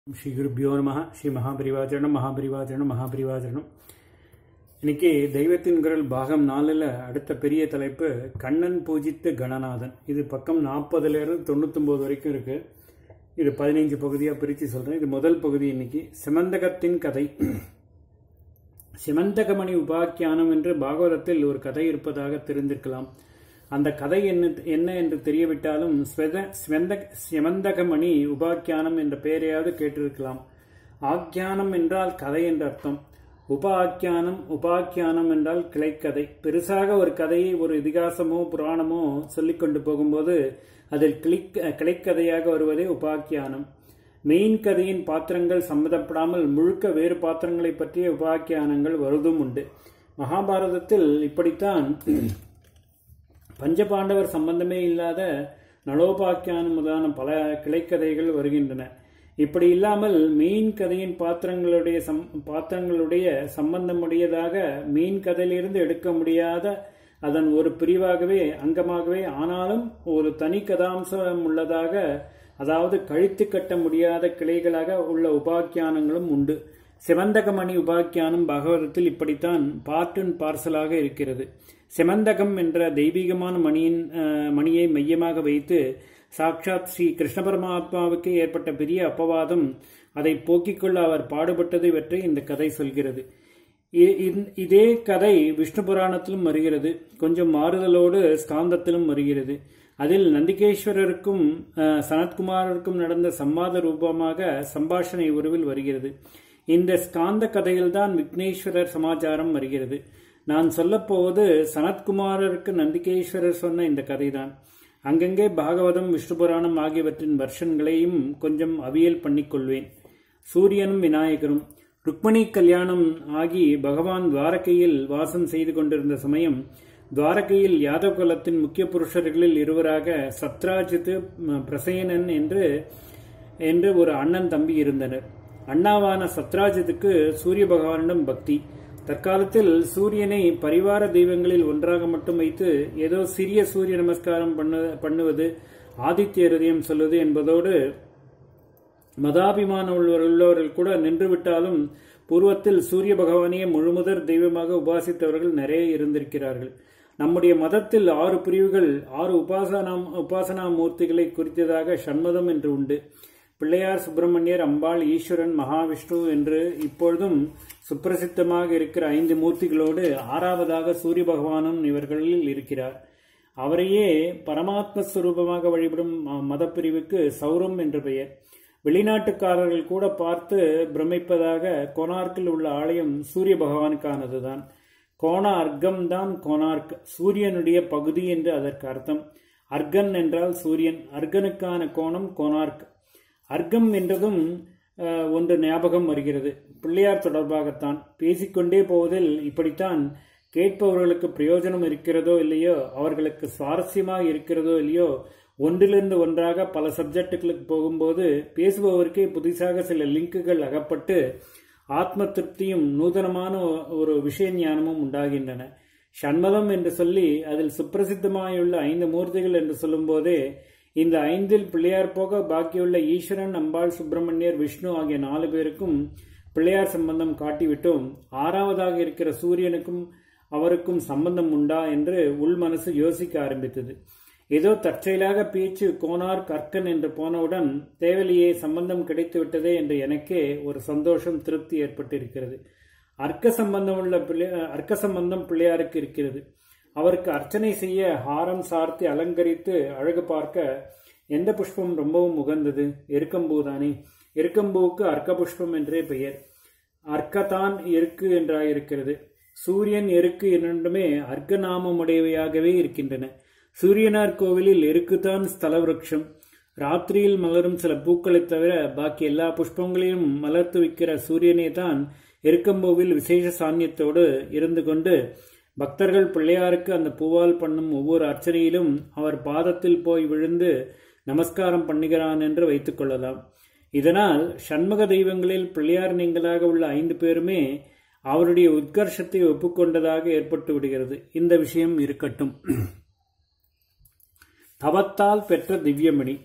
ஸ்ரீ குருப்பியோ நம ஸ்ரீ மகாபரிவாச்சரணம் மகாபரிவாச்சரணம் மகாபரிவாச்சரணம் இன்னைக்கு தெய்வத்தின் குரல் பாகம் நாலில் அடுத்த பெரிய தலைப்பு கண்ணன் பூஜித்த கணநாதன் இது பக்கம் நாற்பதுலேருந்து தொண்ணூத்தொம்பது வரைக்கும் இருக்கு இது பதினைஞ்சு பகுதியாக பிரித்து சொல்கிறேன் இது முதல் பகுதி இன்னைக்கு சிமந்தகத்தின் கதை சிமந்தகமணி உபாக்கியானம் என்று பாகவதத்தில் ஒரு கதை இருப்பதாக தெரிந்திருக்கலாம் அந்த கதை என்ன என்ன என்று தெரியவிட்டாலும் ஸ்வெத ஸ்வெந்த சிமந்தகமணி உபாக்கியானம் என்ற பெயரையாவது கேட்டிருக்கலாம் ஆக்கியானம் என்றால் கதை என்ற அர்த்தம் உப ஆக்கியானம் உபாக்கியானம் என்றால் கிளைக்கதை பெருசாக ஒரு கதையை ஒரு இதிகாசமோ புராணமோ சொல்லிக் கொண்டு போகும்போது அதில் கிளிக் கிளைக்கதையாக வருவதே உபாக்கியானம் மெயின் கதையின் பாத்திரங்கள் சம்மதப்படாமல் முழுக்க வேறு பாத்திரங்களை பற்றிய உபாக்கியானங்கள் வருவதும் உண்டு மகாபாரதத்தில் இப்படித்தான் பஞ்சபாண்டவர் சம்பந்தமே இல்லாத நலோபாக்கியானம் முதலான பல கிளைக்கதைகள் வருகின்றன இப்படி இல்லாமல் மெயின் கதையின் பாத்திரங்களுடைய சம் பாத்திரங்களுடைய சம்பந்தமுடையதாக மெயின் கதையிலிருந்து எடுக்க முடியாத அதன் ஒரு பிரிவாகவே அங்கமாகவே ஆனாலும் ஒரு தனி கதாம்சம் உள்ளதாக அதாவது கழித்து கட்ட முடியாத கிளைகளாக உள்ள உபாக்கியானங்களும் உண்டு சிவந்தகமணி உபாக்கியானம் பகவதத்தில் இப்படித்தான் பார்ட் அண்ட் பார்சலாக இருக்கிறது சிமந்தகம் என்ற தெய்வீகமான மணியின் மணியை மையமாக வைத்து சாட்சாத் ஸ்ரீ கிருஷ்ண பரமாத்மாவுக்கு ஏற்பட்ட பெரிய அப்பவாதம் அதை போக்கிக் கொள்ள அவர் பாடுபட்டதை பற்றி இந்த கதை சொல்கிறது இதே கதை விஷ்ணு புராணத்திலும் வருகிறது கொஞ்சம் மாறுதலோடு ஸ்காந்தத்திலும் வருகிறது அதில் நந்திகேஸ்வரருக்கும் சனத்குமாரருக்கும் நடந்த சம்வாத ரூபமாக சம்பாஷணை உருவில் வருகிறது இந்த ஸ்காந்த கதையில்தான் விக்னேஸ்வரர் சமாச்சாரம் வருகிறது நான் சொல்லப்போவது சனத்குமாரருக்கு நந்திகேஸ்வரர் சொன்ன இந்த கதைதான் அங்கங்கே பாகவதம் விஷ்ணு புராணம் ஆகியவற்றின் வருஷன்களையும் கொஞ்சம் அவியல் பண்ணிக்கொள்வேன் சூரியனும் விநாயகரும் ருக்மணி கல்யாணம் ஆகி பகவான் துவாரகையில் வாசம் செய்து கொண்டிருந்த சமயம் துவாரகையில் யாதவ குலத்தின் முக்கிய புருஷர்களில் இருவராக சத்ராஜித் பிரசயனன் என்று என்று ஒரு அண்ணன் தம்பி இருந்தனர் அண்ணாவான சத்ராஜித்துக்கு சூரிய பகவானிடம் பக்தி தற்காலத்தில் சூரியனை பரிவார தெய்வங்களில் ஒன்றாக மட்டும் வைத்து ஏதோ சிறிய சூரிய நமஸ்காரம் பண்ணு பண்ணுவது ஆதித்ய ஹிருதயம் சொல்வது என்பதோடு மதாபிமான உள்ளவர்கள் கூட நின்றுவிட்டாலும் பூர்வத்தில் சூரிய பகவானையே முழுமுதற் தெய்வமாக உபாசித்தவர்கள் நிறைய இருந்திருக்கிறார்கள் நம்முடைய மதத்தில் ஆறு பிரிவுகள் ஆறு உபாசனா உபாசனா மூர்த்திகளை குறித்ததாக சண்மதம் என்று உண்டு பிள்ளையார் சுப்பிரமணியர் அம்பாள் ஈஸ்வரன் மகாவிஷ்ணு என்று இப்பொழுதும் சுப்பிரசித்தமாக இருக்கிற ஐந்து மூர்த்திகளோடு ஆறாவதாக சூரிய பகவானும் இவர்களில் இருக்கிறார் அவரையே பரமாத்ம ஸ்வரூபமாக வழிபடும் மதப்பிரிவுக்கு சௌரம் என்று பெயர் வெளிநாட்டுக்காரர்கள் கூட பார்த்து பிரமிப்பதாக கோனார்க்கில் உள்ள ஆலயம் சூரிய பகவானுக்கானதுதான் கோண அர்க்கம் தான் கோனார்க் சூரியனுடைய பகுதி என்று அதற்கு அர்த்தம் அர்கன் என்றால் சூரியன் அர்கனுக்கான கோணம் கோனார்க் அர்க்கம் என்றதும் ஒன்று ஞாபகம் வருகிறது பிள்ளையார் தொடர்பாகத்தான் பேசிக்கொண்டே போவதில் இப்படித்தான் கேட்பவர்களுக்கு பிரயோஜனம் இருக்கிறதோ இல்லையோ அவர்களுக்கு சுவாரஸ்யமாக இருக்கிறதோ இல்லையோ ஒன்றிலிருந்து ஒன்றாக பல சப்ஜெக்டுகளுக்கு போகும்போது பேசுபவருக்கே புதுசாக சில லிங்குகள் அகப்பட்டு ஆத்ம திருப்தியும் நூதனமான ஒரு விஷய ஞானமும் உண்டாகின்றன சண்மதம் என்று சொல்லி அதில் சுப்பிரசித்தமாயுள்ள ஐந்து மூர்த்திகள் என்று சொல்லும்போதே இந்த ஐந்தில் பிள்ளையார் போக பாக்கியுள்ள ஈஸ்வரன் அம்பாள் சுப்பிரமணியர் விஷ்ணு ஆகிய நாலு பேருக்கும் பிள்ளையார் சம்பந்தம் காட்டிவிட்டோம் ஆறாவதாக இருக்கிற சூரியனுக்கும் அவருக்கும் சம்பந்தம் உண்டா என்று உள் மனசு யோசிக்க ஆரம்பித்தது ஏதோ தற்செயலாக பேச்சு கோனார் கற்கன் என்று போனவுடன் தேவலியே சம்பந்தம் கிடைத்து விட்டதே என்று எனக்கே ஒரு சந்தோஷம் திருப்தி ஏற்பட்டிருக்கிறது அர்க்க சம்பந்தம் உள்ள பிள்ளை அர்க்க சம்பந்தம் பிள்ளையாருக்கு இருக்கிறது அவருக்கு அர்ச்சனை செய்ய ஹாரம் சார்த்தி அலங்கரித்து அழகு பார்க்க எந்த புஷ்பம் ரொம்பவும் உகந்தது எருக்கம்பூ தானே எருக்கம்பூவுக்கு அர்க்க புஷ்பம் என்றே பெயர் அர்க்கத்தான் எருக்கு என்றாயிருக்கிறது சூரியன் எருக்கு இரண்டுமே அர்க்க நாமமுடையவையாகவே இருக்கின்றன சூரியனார் கோவிலில் எருக்குத்தான் ஸ்தல விரக்ஷம் ராத்திரியில் மலரும் சில பூக்களைத் தவிர பாக்கி எல்லா புஷ்பங்களையும் மலர்த்து வைக்கிற சூரியனே தான் எருக்கம்பூவில் விசேஷ சாநியத்தோடு இருந்து கொண்டு பக்தர்கள் பிள்ளையாருக்கு அந்த பூவால் பண்ணும் ஒவ்வொரு அர்ச்சனையிலும் அவர் பாதத்தில் போய் விழுந்து நமஸ்காரம் பண்ணுகிறான் என்று வைத்துக் கொள்ளலாம் இதனால் சண்முக தெய்வங்களில் பிள்ளையார் நீங்களாக உள்ள ஐந்து பேருமே அவருடைய உத்கர்ஷத்தை ஒப்புக்கொண்டதாக ஏற்பட்டு விடுகிறது இந்த விஷயம் இருக்கட்டும் தவத்தால் பெற்ற திவ்யமணி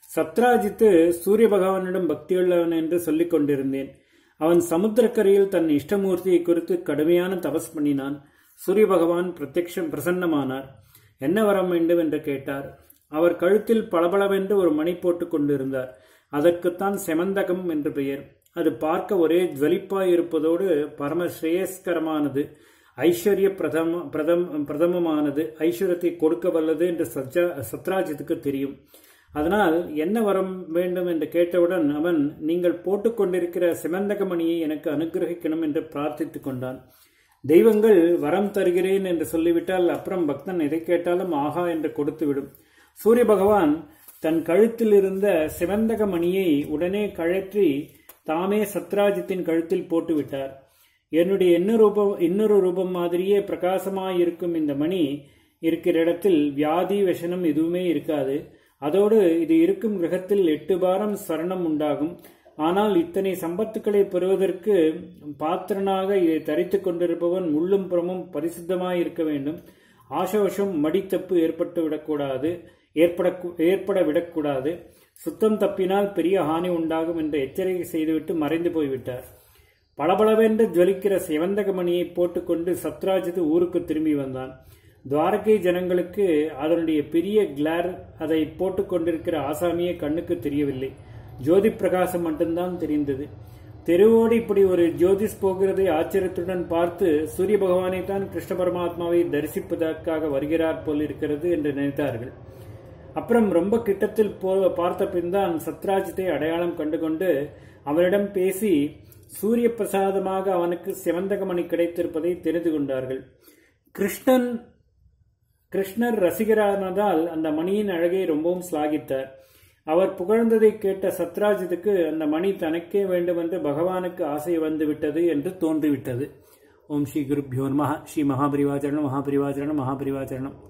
சத்ராஜித்து சூரிய பகவானிடம் பக்தியுள்ளவன் என்று சொல்லிக் கொண்டிருந்தேன் அவன் சமுத்திரக்கரையில் தன் இஷ்டமூர்த்தியை குறித்து கடுமையான தபஸ் பண்ணினான் சூரிய பகவான் பிரத்யக்ஷம் பிரசன்னமானார் என்ன வரம் வேண்டும் என்று கேட்டார் அவர் கழுத்தில் பளபளவென்று ஒரு மணி போட்டுக் கொண்டிருந்தார் அதற்குத்தான் செமந்தகம் என்று பெயர் அது பார்க்க ஒரே ஜுவலிப்பாய் இருப்பதோடு பரம ஸ்ரேயஸ்கரமானது ஐஸ்வர்ய பிரதம பிரதம் பிரதமமானது ஐஸ்வர்யத்தை கொடுக்க வல்லது என்று சத்ரா சத்ராஜித்துக்கு தெரியும் அதனால் என்ன வரம் வேண்டும் என்று கேட்டவுடன் அவன் நீங்கள் போட்டுக்கொண்டிருக்கிற சிமந்தகமணியை எனக்கு அனுகிரகிக்கணும் என்று பிரார்த்தித்துக் கொண்டான் தெய்வங்கள் வரம் தருகிறேன் என்று சொல்லிவிட்டால் அப்புறம் பக்தன் எதை கேட்டாலும் ஆஹா என்று கொடுத்துவிடும் சூரிய பகவான் தன் கழுத்தில் இருந்த சிவந்தக மணியை உடனே கழற்றி தாமே சத்ராஜித்தின் கழுத்தில் போட்டுவிட்டார் என்னுடைய இன்னொரு ரூபம் இன்னொரு ரூபம் மாதிரியே பிரகாசமாயிருக்கும் இந்த மணி இருக்கிற இடத்தில் வியாதி விஷனம் எதுவுமே இருக்காது அதோடு இது இருக்கும் கிரகத்தில் எட்டு பாரம் சரணம் உண்டாகும் ஆனால் இத்தனை சம்பத்துக்களை பெறுவதற்கு பாத்திரனாக இதை தரித்துக் கொண்டிருப்பவன் முள்ளும் புறமும் பரிசுத்தமாயிருக்க வேண்டும் ஆசோஷம் மடித்தப்பு ஏற்பட்டு விடக்கூடாது ஏற்பட ஏற்பட விடக்கூடாது சுத்தம் தப்பினால் பெரிய ஹானி உண்டாகும் என்று எச்சரிக்கை செய்துவிட்டு மறைந்து போய்விட்டார் பளபளவென்று ஜுவலிக்கிற சிவந்தகமணியை போட்டுக்கொண்டு சத்ராஜித்து ஊருக்கு திரும்பி வந்தான் துவாரகை ஜனங்களுக்கு அதனுடைய பெரிய கிளார் அதை போட்டுக்கொண்டிருக்கிற ஆசாமியே கண்ணுக்கு தெரியவில்லை ஜோதி பிரகாசம் மட்டும்தான் தெரிந்தது தெருவோடு இப்படி ஒரு ஜோதிஷ் போகிறதை ஆச்சரியத்துடன் பார்த்து சூரிய பகவானை தான் கிருஷ்ண பரமாத்மாவை தரிசிப்பதற்காக வருகிறார் போல் இருக்கிறது என்று நினைத்தார்கள் அப்புறம் ரொம்ப கிட்டத்தில் போ பார்த்த பின் தான் சத்ராஜித்தை அடையாளம் கண்டுகொண்டு அவனிடம் பேசி சூரிய பிரசாதமாக அவனுக்கு சிவந்தகமணி கிடைத்திருப்பதை தெரிந்து கொண்டார்கள் கிருஷ்ணன் கிருஷ்ணர் ரசிகரானதால் அந்த மணியின் அழகை ரொம்பவும் ஸ்லாகித்தார் அவர் புகழ்ந்ததை கேட்ட சத்ராஜித்துக்கு அந்த மணி தனக்கே வேண்டும் என்று பகவானுக்கு ஆசை வந்து விட்டது என்று தோன்றிவிட்டது ஓம் ஸ்ரீ குருப்பியோ நம ஸ்ரீ மகாபரிவாச்சரணம் மகாபரிவாச்சரணம் மகாபரிவாச்சரணம்